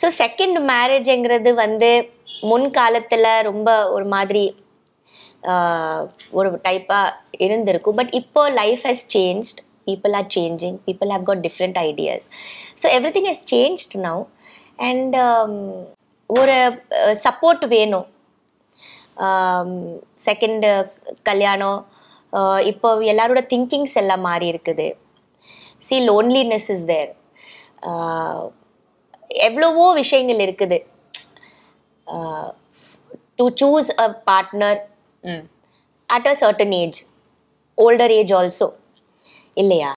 so second மேரேஜுங்கிறது வந்து முன் காலத்தில் ரொம்ப ஒரு மாதிரி ஆஹ், ஒரு டைப்பாக இருந்திருக்கும் பட் இப்போ life has changed people are changing people have got different ideas so everything has changed now and ஒரு சப்போர்ட் வேணும் செகண்ட் கல்யாணம் ஆஹ் இப்போ எல்லாரோட திங்கிங்ஸ் எல்லாம் மாறி இருக்குது சி லோன்லினஸ் இஸ் தேர் எவ்வளவோ விஷயங்கள் இருக்குது to choose a partner hmm at a certain age older age also இல்லையா